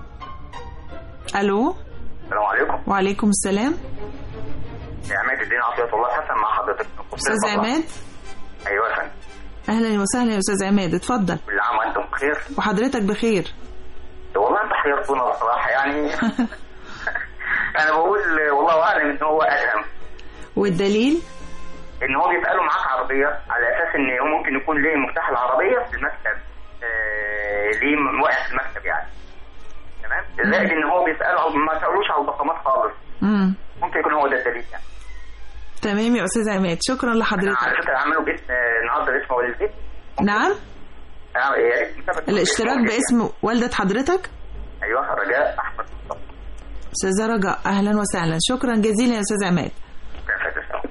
الو السلام عليكم وعليكم السلام يا عماد الدين عطية الله حسن مع حضرتك استاذ عماد ايوه يا فندم اهلا وسهلا يا استاذ عماد اتفضل كل عام وانتم بخير وحضرتك بخير والله انت حيرتونا بصراحه يعني انا بقول والله اعلم ان هو ادهم والدليل ان هو بيبقى له معاك عربيه على اساس ان هو ممكن يكون ليه مفتاح العربيه في المكتب آه ليه م- واقع في المكتب يعني تمام زائد ان هو بيساله ما سالوش على البصمات خالص امم ممكن يكون هو ده الدليل يعني تمام يا استاذ عماد شكرا انا لحضرتك على فكره عامله باسم آه، النهارده اسم والدتي نعم آه، يا ريت مثبت الاشتراك باسم والدة حضرتك ايوه رجاء احمد مصطفى استاذة رجاء اهلا وسهلا شكرا جزيلا يا استاذ عماد كان فاتح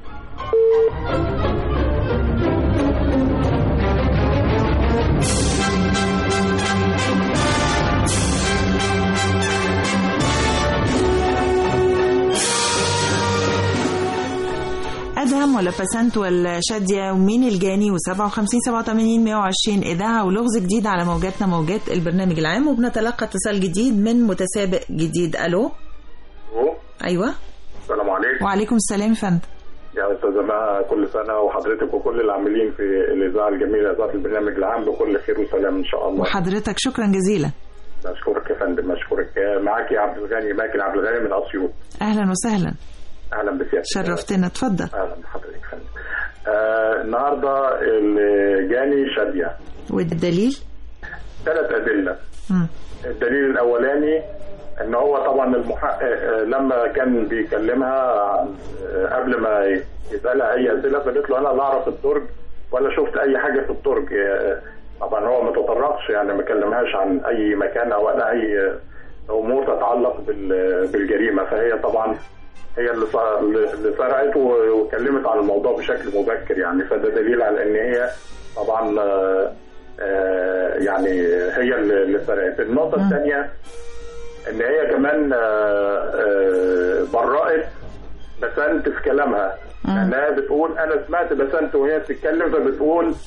ادهم ولا بسنت ولا شاديه ومين الجاني و57 87 120 اذاعه ولغز جديد على موجاتنا موجات البرنامج العام وبنتلقى اتصال جديد من متسابق جديد الو ايوه السلام عليكم وعليكم السلام يا فندم يا استاذه مها كل سنه وحضرتك وكل العاملين في الاذاعه الجميله اذاعه البرنامج العام بكل خير وسلام ان شاء الله وحضرتك شكرا جزيلا اشكرك يا فندم اشكرك معاك يا عبد الغني ماكن عبد الغني من اسيوط اهلا وسهلا اهلا بسيادتك شرفتنا اتفضل اهلا بحضرتك يا فندم آه النهارده اللي جاني شاديه والدليل ثلاث ادله مم. الدليل الاولاني ان هو طبعا المحقق آه، لما كان بيكلمها عن- آه، قبل ما يسالها اي اسئله فقالت له انا لا اعرف الدرج ولا شفت اي حاجه في الدرج آه، طبعا هو ما تطرقش يعني ما كلمهاش عن اي مكان او ولا اي آه، امور تتعلق بال- بالجريمه فهي طبعا هي اللي ص- اللي سرقت و- واتكلمت عن الموضوع بشكل مبكر يعني فده دليل على ان هي طبعا آه، آه، يعني هي اللي اللي سرقت النقطه الثانيه ان هي كمان آه، آه، برأت بسنت في كلامها لانها بتقول انا سمعت بسنت وهي بتتكلم فبتقول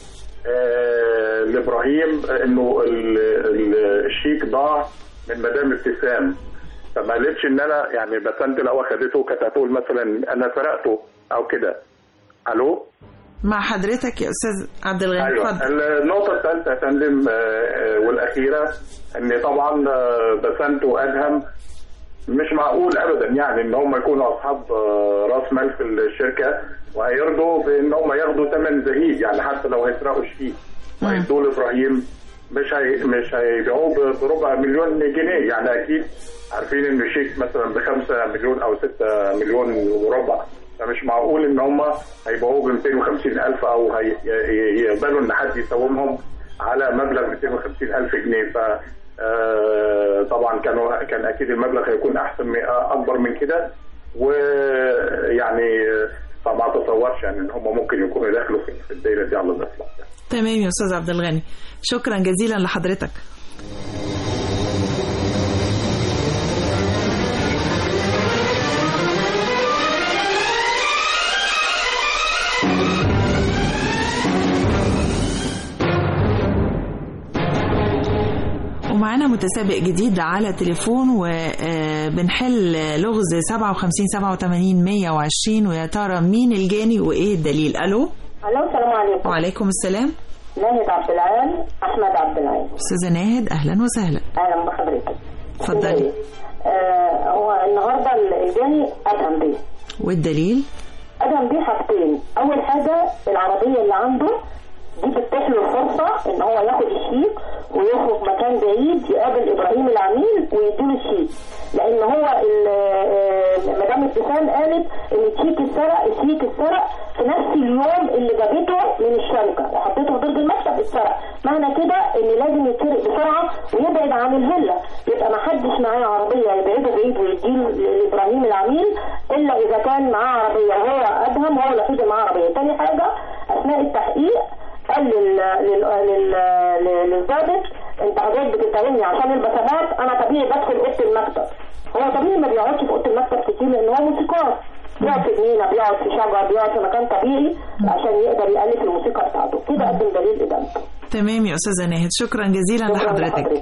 آه، لابراهيم انه ال- ال- الشيك ضاع من مدام ابتسام فما قالتش ان انا يعني بسنت لو اخدته كانت هتقول مثلا انا سرقته او كده الو مع حضرتك يا استاذ عبد الغني ايوه اتفضل النقطه الثالثه يا فندم آه، آه، والاخيره ان طبعا آه، بسنت وادهم مش معقول ابدا يعني ان هم يكونوا اصحاب آه، راس مال في الشركه وهيرضوا بان هم ياخدوا ثمن زهيد يعني حتى لو هيسرقوا الشيك وهيدوا لابراهيم مش هي مش هيبيعوه ب- بربع مليون جنيه يعني اكيد عارفين ان الشيك مثلا بخمسة مليون او ستة مليون وربع فمش معقول ان هم هيبيعوه ب 250 الف او هي- ي- يقبلوا ان حد يساومهم على مبلغ 250 الف جنيه ف آه، طبعا كانوا كان اكيد المبلغ هيكون احسن من- اكبر من كده ويعني آه، فما اتصورش يعني ان هم ممكن يكونوا داخلوا في في الدايره دي على الاطلاق تمام يا استاذ عبد الغني شكرا جزيلا لحضرتك ومعانا متسابق جديد على تليفون وبنحل لغز 57 87 120 ويا ترى مين الجاني وايه الدليل الو الو السلام عليكم وعليكم السلام ناهد عبد العال احمد عبد العال استاذه ناهد اهلا وسهلا اهلا بحضرتك اتفضلي آه هو النهارده الجاني ادهم بيه والدليل ادهم بيه حاجتين اول حاجه العربيه اللي عنده دي بتتيح له الفرصه ان هو ياخد الشيك ويخرج مكان بعيد يقابل ابراهيم العميل ويديله الشيك لان هو ال- آه، مدام ابتسام قالت ان الشيك اتسرق الشيك اتسرق في نفس اليوم اللي جابته من الشركه وحطيته في درج المكتب اتسرق معنى كده ان لازم يتسرق بسرعه ويبعد عن الفيلا يبقى ما حدش معاه عربيه يبعده بعيد ويديله لابراهيم العميل الا اذا كان معاه عربيه هو ادهم هو الوحيد اللي معاه عربيه تاني حاجه اثناء التحقيق قال لل لل لل لل- للضابط انت حضرتك بتتهمني عشان البسامات انا طبيعي بدخل اوضه المكتب هو طبيعي ما بيقعدش في اوضه المكتب كتير لان هو موسيقار بيقعد في جنينه بيقعد في شجر بيقعد في مكان طبيعي عشان يقدر يالف الموسيقى بتاعته كده قدم دليل ادانته تمام يا استاذه ناهد شكرا جزيلا لحضرتك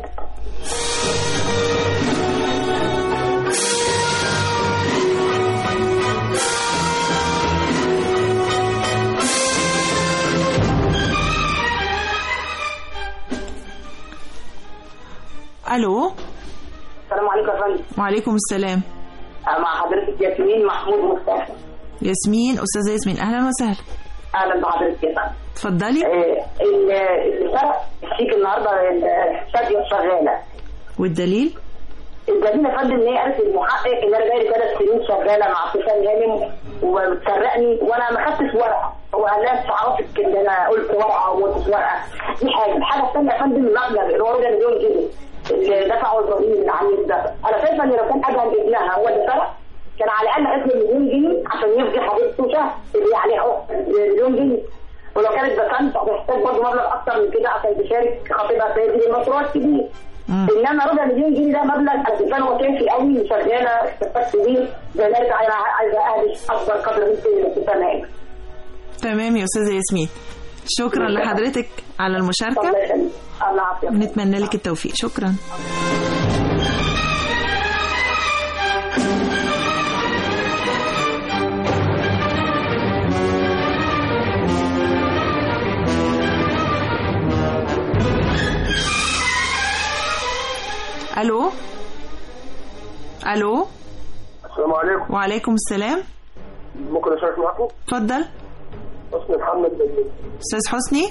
الو السلام عليكم يا فندم وعليكم السلام أنا مع حضرتك ياسمين محمود مصطفى ياسمين استاذه ياسمين اهلا وسهلا اهلا بحضرتك يا فندم اتفضلي آه، ال- اللي سرق الشيك النهارده الشاديه شغاله والدليل الدليل يا فندم ان هي قالت للمحقق ان انا بقالي ثلاث سنين شغاله مع ابتسام هانم وبتسرقني وانا ما خدتش ورقه هو قال لها انت عرفت ان انا قلت ورقه وما قلتش ورقه دي حاجه الحاجه الثانيه يا فندم المبلغ اللي هو ربع مليون جنيه اللي دفعه ابراهيم العميل ده انا شايفه ان لو كان ادهم ابنها هو اللي سرق كان على الاقل قسم مليون جنيه عشان يفضي حبيبته شهر اللي عليه اهو مليون جنيه ولو كانت بسنت هتحتاج برضه مبلغ اكتر من كده عشان تشارك خطيبها في هذه المشروع الكبير انما ربع مليون جنيه ده مبلغ قد كان هو كافي قوي شغاله استفدت بيه زي ما انا عايزه اهدي اكبر قدر من كده في السنه تمام يا استاذه ياسمين شكرا لحضرتك على المشاركه الله يعافيك نتمنى لك التوفيق شكرا الو الو السلام عليكم وعليكم السلام ممكن اشارك معكم اتفضل حسني محمد بن استاذ حسني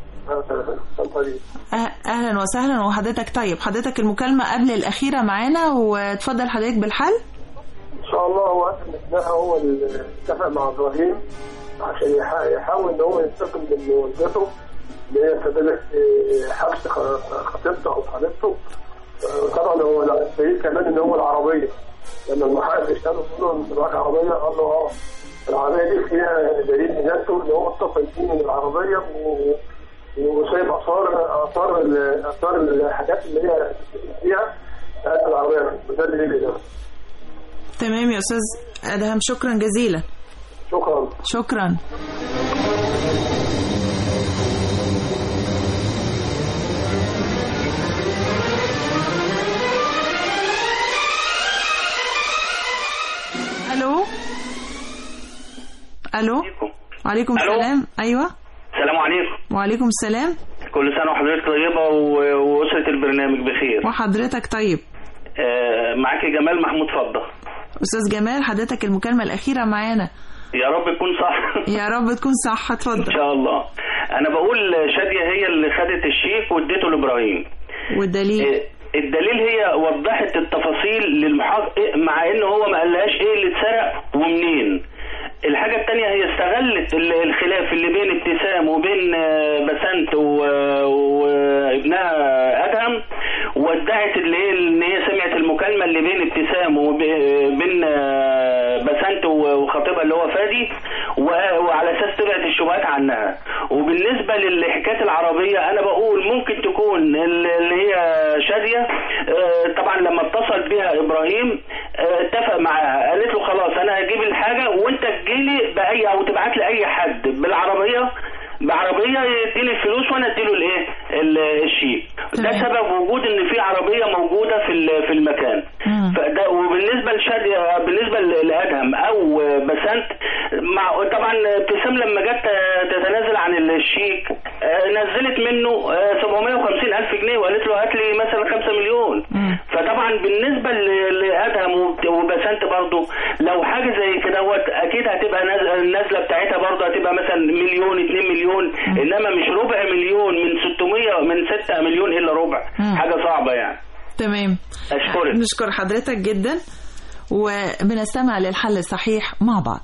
أه- اهلا وسهلا وحضرتك طيب حضرتك المكالمه قبل الاخيره معانا وتفضل حضرتك بالحل ان شاء الله هو اسم ابنها هو اللي اتفق مع ابراهيم عشان يح- يحاول ان هو ينتقم من والدته اللي هي سببت آه، حبس خ- خطيبته او خطيبته آه، طبعا هو لا الدليل كمان ان هو العربيه لما المحقق بيساله بيقول له انت معاك عربيه قال له اه العربيه دي فيها دليل ادانته ان هو اتصل بيه من العربيه و- وسايب اثار اثار ال- اثار الحاجات اللي هي فيها بتاعت العربيه وده دليل ادانته تمام يا استاذ ادهم شكرا جزيلا شكرا شكرا الو الو وعليكم ألو. السلام ايوه السلام عليكم وعليكم السلام كل سنة وحضرتك طيبة و- وأسرة البرنامج بخير وحضرتك طيب آه، معاكي جمال محمود فضة استاذ جمال حضرتك المكالمه الاخيره معانا يا رب تكون صح يا رب تكون صح اتفضل إن شاء الله أنا بقول شادية هي اللي خدت الشيك واديته لإبراهيم والدليل آه، الدليل هي وضحت التفاصيل للمحقق مع ان هو ما قالهاش ايه اللي اتسرق ومنين الحاجة التانية هي استغلت ال- الخلاف اللي بين ابتسام وبين آه، بسنت و- وابنها ادهم وادعت اللي هي ان هي سمعت المكالمة اللي بين ابتسام وبين آه، بسنت و- وخطيبها اللي هو فادي و- وعلى اساس تبعد الشبهات عنها وبالنسبة للحكاية العربية انا بقول ممكن تكون ال- اللي هي شادية آه، طبعا لما اتصل بها ابراهيم آه، اتفق معاها قالت له خلاص انا هجيب الحاجة وانت تجيلي باي او تبعت لي اي حد بالعربية بعربية يديني الفلوس وانا اديله الايه ال- الشيك ده سبب وجود ان في عربيه موجوده في ال- في المكان فده وبالنسبه لشاديه بالنسبه ل- لادهم او بسنت مع طبعا ابتسام لما جت تتنازل عن الشيك آه، نزلت منه آه، 750 الف جنيه وقالت له هات لي مثلا 5 مليون فطبعا بالنسبه ل- لادهم وبت- وبسنت برضو لو حاجه زي كده دوت اكيد هتبقى ناز- النازله بتاعتها برضو هتبقى مثلا مليون 2 مليون انما مش ربع مليون من 600 من 6 مليون الا ربع حاجه صعبه يعني تمام اشكرك نشكر حضرتك جدا وبنستمع للحل الصحيح مع بعض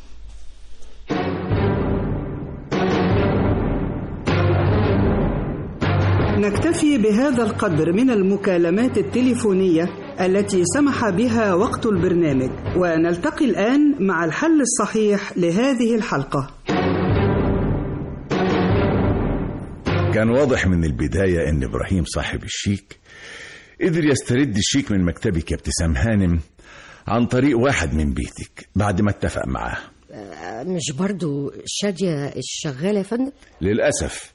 نكتفي بهذا القدر من المكالمات التليفونية التي سمح بها وقت البرنامج ونلتقي الآن مع الحل الصحيح لهذه الحلقة كان واضح من البداية إن إبراهيم صاحب الشيك قدر يسترد الشيك من مكتبك يا ابتسام هانم عن طريق واحد من بيتك بعد ما اتفق معاه آه، مش برضو شادية الشغالة يا فندم للأسف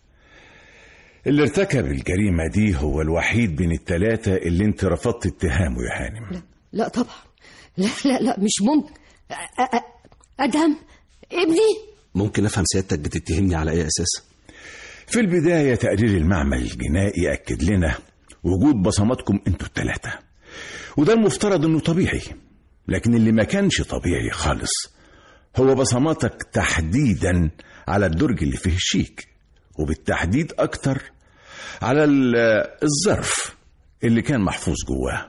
اللي ارتكب الجريمة دي هو الوحيد بين التلاتة اللي انت رفضت اتهامه يا هانم لا طبعا لا لا لا مش ممكن أ- أ- أدهم ابني ممكن افهم سيادتك بتتهمني على اي اساس في البداية تقرير المعمل الجنائي أكد لنا وجود بصماتكم انتوا التلاتة وده المفترض انه طبيعي لكن اللي ما كانش طبيعي خالص هو بصماتك تحديدا على الدرج اللي فيه الشيك وبالتحديد أكتر على ال- الظرف اللي كان محفوظ جواه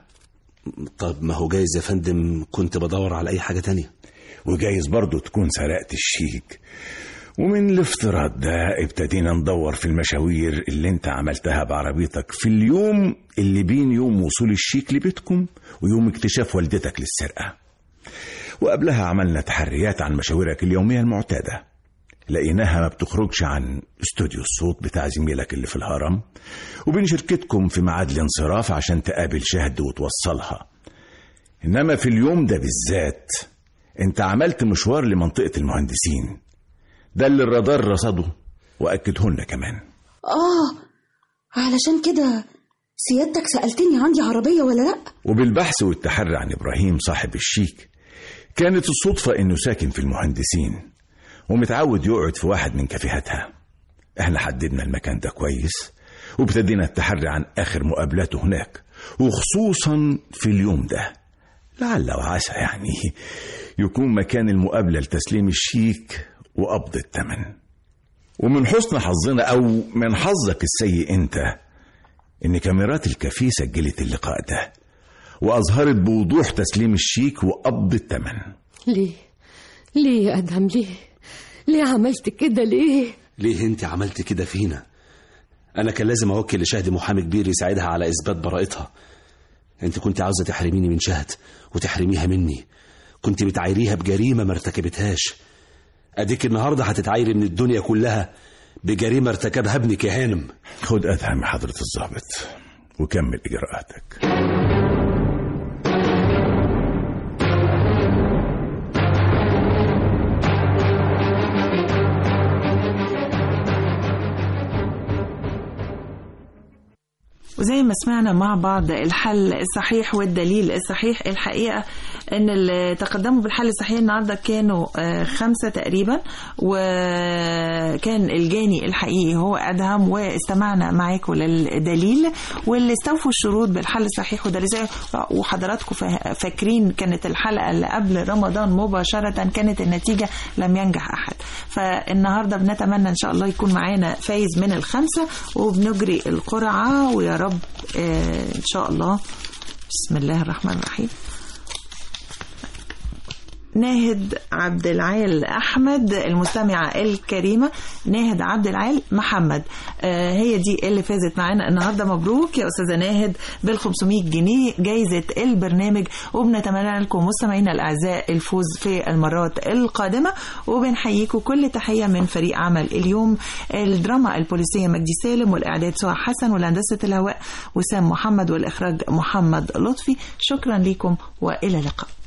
طب ما هو جايز يا فندم كنت بدور على اي حاجه تانية وجايز برضو تكون سرقت الشيك ومن الافتراض ده ابتدينا ندور في المشاوير اللي انت عملتها بعربيتك في اليوم اللي بين يوم وصول الشيك لبيتكم ويوم اكتشاف والدتك للسرقة وقبلها عملنا تحريات عن مشاويرك اليومية المعتادة لقيناها ما بتخرجش عن استوديو الصوت بتاع زميلك اللي في الهرم وبين شركتكم في ميعاد الانصراف عشان تقابل شهد وتوصلها انما في اليوم ده بالذات انت عملت مشوار لمنطقة المهندسين ده اللي الرادار رصده واكده لنا كمان آه علشان كده سيادتك سألتني عندي عربية ولا لأ وبالبحث والتحري عن ابراهيم صاحب الشيك كانت الصدفة انه ساكن في المهندسين ومتعود يقعد في واحد من كافيهاتها احنا حددنا المكان ده كويس وابتدينا التحري عن اخر مقابلاته هناك وخصوصا في اليوم ده لعل وعسى يعني يكون مكان المقابلة لتسليم الشيك وقبض الثمن ومن حسن حظنا او من حظك السيء انت ان كاميرات الكافيه سجلت اللقاء ده واظهرت بوضوح تسليم الشيك وقبض الثمن ليه ليه يا أدهم ليه ليه عملت كده ليه ليه انت عملت كده فينا انا كان لازم اوكل لشهد محامي كبير يساعدها على اثبات براءتها انت كنت عاوزه تحرميني من شهد وتحرميها مني كنت بتعايريها بجريمه ما ارتكبتهاش اديك النهارده هتتعايري من الدنيا كلها بجريمه ارتكبها ابنك يا هانم خد ادهم يا حضرة الضابط وكمل اجراءاتك وزي ما سمعنا مع بعض الحل الصحيح والدليل الصحيح الحقيقة ان اللي تقدموا بالحل الصحيح النهاردة كانوا آه، خمسة تقريبا وكان الجاني الحقيقي هو أدهم واستمعنا معاكم للدليل واللي استوفوا الشروط بالحل الصحيح والدليل زي- وحضراتكم فا- فاكرين كانت الحلقة اللي قبل رمضان مباشرة كانت النتيجة لم ينجح أحد فالنهاردة بنتمنى إن شاء الله يكون معانا فايز من الخمسة وبنجري القرعة ويا رب آه، إن شاء الله بسم الله الرحمن الرحيم ناهد عبد العال احمد المستمعه الكريمه ناهد عبد العال محمد آه هي دي اللي فازت معانا النهارده مبروك يا استاذه ناهد بال 500 جنيه جايزه البرنامج وبنتمنى لكم مستمعينا الاعزاء الفوز في المرات القادمه وبنحييكم كل تحيه من فريق عمل اليوم الدراما البوليسيه مجدي سالم والاعداد سهى حسن والهندسه الهواء وسام محمد والاخراج محمد لطفي شكرا لكم والى اللقاء